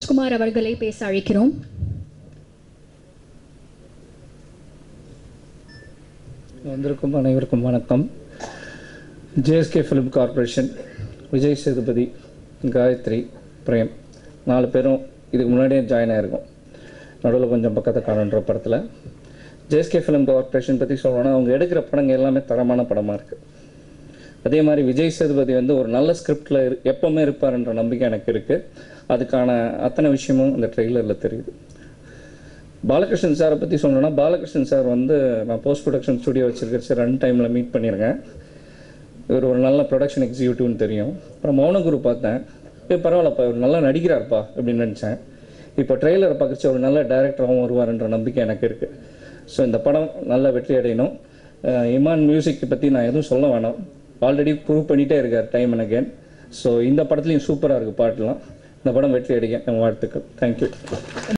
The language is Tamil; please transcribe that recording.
ராஜ்குமார் அவர்களை பேச அழைக்கிறோம் வந்திருக்கும் அனைவருக்கும் வணக்கம் JSK film corporation Vijay Sethupathi Gayathri Prem நாலு பேரும் இதுக்கு முன்னாடியே ஜாயின் ஆகிருக்கோம் நடுவில் கொஞ்சம் பக்கத்தை காணுன்ற படத்தில் ஜேஎஸ்கே ஃபிலிம் கார்ப்பரேஷன் பற்றி சொல்லணும்னா அவங்க எடுக்கிற படங்கள் எல்லாமே தரமான படமாக இருக்குது அதே மாதிரி விஜய் சேதுபதி வந்து ஒரு நல்ல ஸ்கிரிப்டில் இரு எப்போவுமே இருப்பார்ன்ற நம்பிக்கை எனக்கு இருக்குது அதுக்கான அத்தனை விஷயமும் இந்த ட்ரெய்லரில் தெரியுது பாலகிருஷ்ணன் சாரை பற்றி சொல்லணும்னா பாலகிருஷ்ணன் சார் வந்து நான் போஸ்ட் ப்ரொடக்ஷன் ஸ்டுடியோ வச்சிருக்கேன் சார் ரன் டைமில் மீட் பண்ணியிருக்கேன் இவர் ஒரு நல்ல ப்ரொடக்ஷன் எக்ஸிக்யூட்டிவ்னு தெரியும் அப்புறம் மௌனகுரு பார்த்தேன் ஏ பரவாயில்லப்பா இவர் நல்லா நடிக்கிறார்ப்பா அப்படின்னு நினச்சேன் இப்போ ட்ரெய்லரை பார்க்குறச்சு ஒரு நல்ல டைரக்டராகவும் வருவார்ன்ற நம்பிக்கை எனக்கு இருக்குது ஸோ இந்த படம் நல்ல வெற்றி அடையணும் அஹ் இமான் மியூசிக் பற்றி நான் எதுவும் சொல்ல வேணாம் ஆல்ரெடி ப்ரூவ் பண்ணிகிட்டே இருக்கார் டைம் அண்ட் அகேன் ஸோ இந்த படத்துலையும் சூப்பராக இருக்குது பாட்டுலாம் இந்த படம் வெற்றி அடைக்க என் வாழ்த்துக்கள் தேங்க்யூ